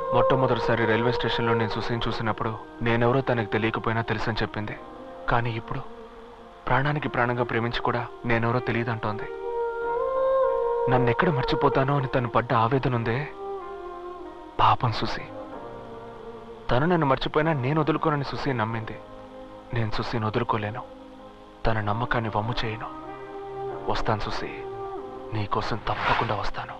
మొట్టమొదటిసారి రైల్వే స్టేషన్లో నేను సుసీని చూసినప్పుడు నేనెవరో తనకు తెలియకపోయినా తెలుసని చెప్పింది కానీ ఇప్పుడు ప్రాణానికి ప్రాణంగా ప్రేమించి కూడా నేనెవరో తెలియదంటోంది నన్ను ఎక్కడ మర్చిపోతానో అని తను పడ్డ ఆవేదన ఉందే పాపం సుసి తను నన్ను మర్చిపోయినా నేను వదులుకోనని సుసి నమ్మింది నేను సుసిని వదులుకోలేను తన నమ్మకాన్ని వమ్ము చేయను వస్తాను సుసి నీకోసం తప్పకుండా వస్తాను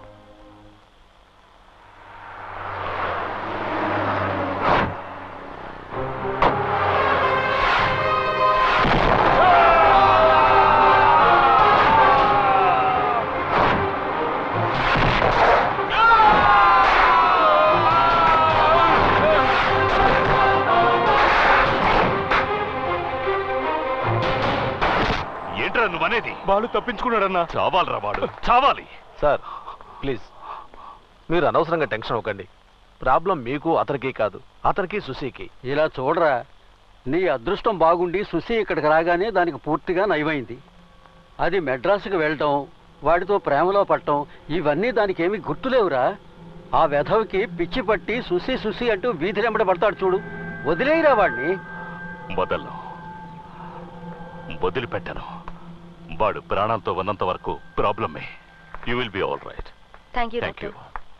ఏంట్రా నువ్వనేది బాలు తప్పించుకున్నాడన్నా చావాలరా వాడు చావాలి సార్ ప్లీజ్ మీరు అనవసరంగా టెన్షన్ అవ్వకండి ప్రాబ్లం మీకు అతనికి కాదు అతనికి సుశీకి ఇలా చూడరా నీ అదృష్టం బాగుండి సుసి ఇక్కడికి రాగానే దానికి పూర్తిగా నయమైంది అది మెడ్రాసుకు వెళ్ళటం వాడితో ప్రేమలో పడటం ఇవన్నీ దానికి ఏమీ గుర్తులేవురా ఆ వెధవకి పిచ్చి పట్టి సుసి సుసి అంటూ వీధిరెంబడి పడతాడు చూడు వదిలేయరా వాడిని వదలను వదిలిపెట్టను వాడు ప్రాణాలతో ఉన్నంత వరకు ప్రాబ్లమే you will be all right thank you thank you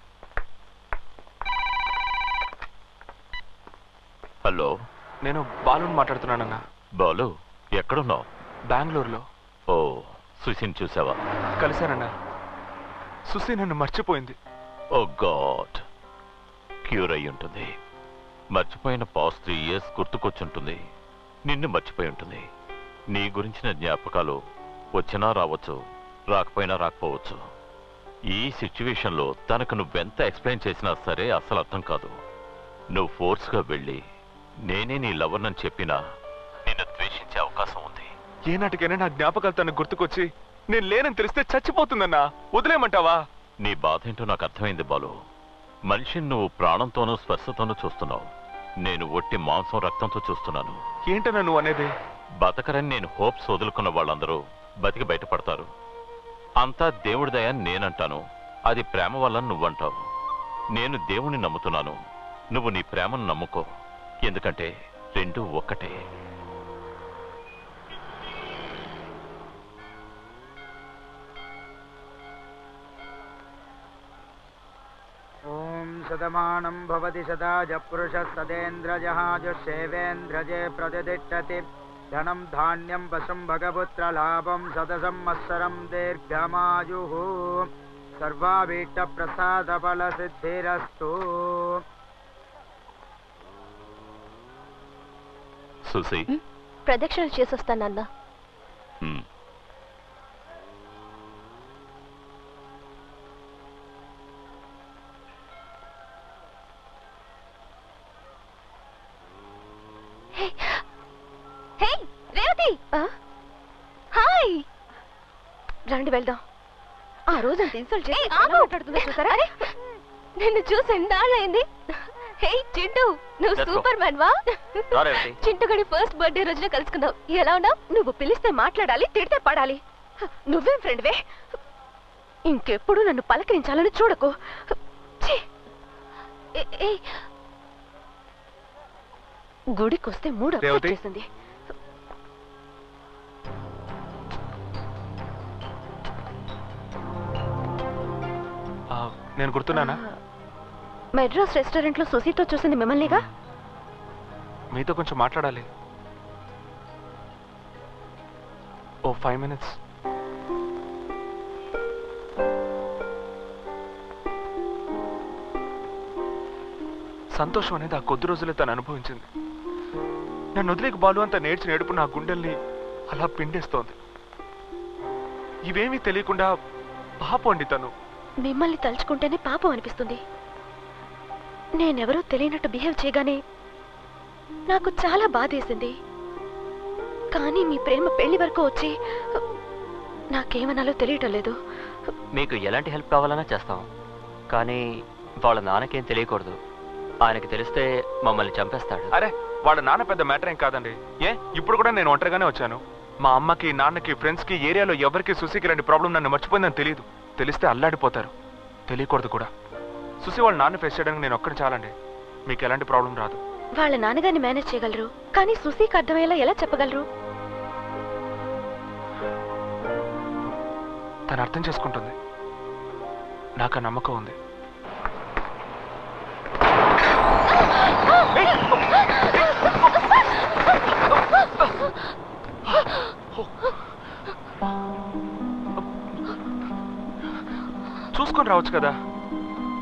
hello నేను బాలుని మాట్లాడుతున్నానన్నా బాలు ఎక్కడున్నావు బెంగళూరులో ఓ సుశీన్ చూసావా కలిశానన్నా సుసి నన్ను మర్చిపోయింది ఓ గాడ్ క్యూర్ అయి ఉంటుంది మర్చిపోయిన పాస్ట్ త్రీ ఇయర్స్ గుర్తుకొచ్చుంటుంది నిన్ను మర్చిపోయి ఉంటుంది నీ గురించిన జ్ఞాపకాలు వచ్చినా రావచ్చు రాకపోయినా రాకపోవచ్చు ఈ సిచ్యువేషన్లో తనకు నువ్వెంత ఎక్స్ప్లెయిన్ చేసినా సరే అసలు అర్థం కాదు నువ్వు ఫోర్స్గా వెళ్ళి నేనే నీ లవర్నని చెప్పినా నిన్ను ద్వేషించే అవకాశం ఉంది ఏనాటికైనా నా జ్ఞాపకాలు తనకు గుర్తుకొచ్చి నేను లేనని తెలిస్తే చచ్చిపోతుందన్నా వదిలేయమంటావా నీ బాధ ఏంటో నాకు అర్థమైంది బాలు మనిషిని నువ్వు ప్రాణంతోనూ స్పర్శతోనూ చూస్తున్నావు నేను ఒట్టి మాంసం రక్తంతో చూస్తున్నాను ఏంటన్నా నువ్వు అనేది బతకరని నేను హోప్స్ వదులుకున్న వాళ్ళందరూ బతికి బయటపడతారు అంతా దేవుడి దయ అని నేనంటాను అది ప్రేమ వల్ల నువ్వంటావు నేను దేవుణ్ణి నమ్ముతున్నాను నువ్వు నీ ప్రేమను నమ్ముకో ఎందుకంటే రెండు ఒక్కటే ॐ शतमानं भवति शताज पुरुषः सदेन्द्रजहाजुषेवेन्द्रजे प्रतिष्ठति धनं धान्यं वशं भगपुत्रलाभं सदसंवत्सरं दीर्घमायुः सर्वाभीष्टप्रसादफलसिद्धिरस्तु సుసి ప్రదక్షిణలు చేసొస్తానన్నా హ్మ్. హే రేవతి హాయ్ రండి వెళ్దాం ఆ రోజు అంత ఇన్సల్ట్ చేసి ఎలా మాట్లాడుతుందో చూసారా నిన్ను చూసి ఎన్నాళ్ళైంది హే చింటూ నువ్వు Let's go. సూపర్ మ్యాన్ వా రా రేవతి. చింటూ గడి ఫస్ట్ బర్త్డే రోజున కలుసుకుందాం ఎలా ఉన్నావు నువ్వు పిలిస్తే మాట్లాడాలి తిడితే పడాలి నువ్వేం ఫ్రెండ్వే ఇంకెప్పుడు నన్ను పలకరించాలని చూడకు ఛీ! ఏ- ఏయ్. గుడికొస్తే మూడు upset రేవతి. చేసింది ఆ, నేను గుర్తున్నానా మెడ్రాస్ రెస్టారెంట్ లో సుసీతో చూసింది మిమ్మల్నిగా మీతో కొంచెం మాట్లాడాలి ఓ ఫైవ్ మినిట్స్ సంతోషం అనేది ఆ కొద్ది రోజులే తను అనుభవించింది నన్ను వదిలేక బాలు అంత నేర్చి నేడుపు నా గుండెల్ని అలా పిండేస్తోంది ఇవేమీ తెలియకుండా పాపండి తను మిమ్మల్ని తలుచుకుంటేనే పాపం అనిపిస్తుంది నేనెవరో తెలియనట్టు బిహేవ్ చేయగానే నాకు చాలా బాధేసింది కానీ మీ ప్రేమ పెళ్లి వరకు వచ్చి నాకేమనాలో తెలియటం లేదు మీకు ఎలాంటి హెల్ప్ కావాలన్నా చేస్తాం కానీ వాళ్ళ నాన్నకేం తెలియకూడదు ఆయనకి తెలిస్తే మమ్మల్ని చంపేస్తాడు అరే వాళ్ళ నాన్న పెద్ద మ్యాటర్ ఏం కాదండి ఏ ఇప్పుడు కూడా నేను ఒంటరిగానే వచ్చాను మా అమ్మకి నాన్నకి ఫ్రెండ్స్ కి ఏరియాలో ఎవరికి సుశీకి లాంటి ప్రాబ్లం నన్ను మర్చిపోయిందని తెలియదు తెలిస్తే అల్లాడిపోతారు తెలియకూడదు కూడా సుసి వాళ్ళ నాన్న ఫేస్ చేయడానికి నేను ఒక్కడి చాలండి మీకు ఎలాంటి ప్రాబ్లం రాదు వాళ్ళ నాన్నగారిని మేనేజ్ చేయగలరు కానీ సుశీకి అర్థమయ్యేలా ఎలా చెప్పగలరు తను అర్థం చేసుకుంటుంది నాకు ఆ నమ్మకం ఉంది చూసుకొని రావచ్చు కదా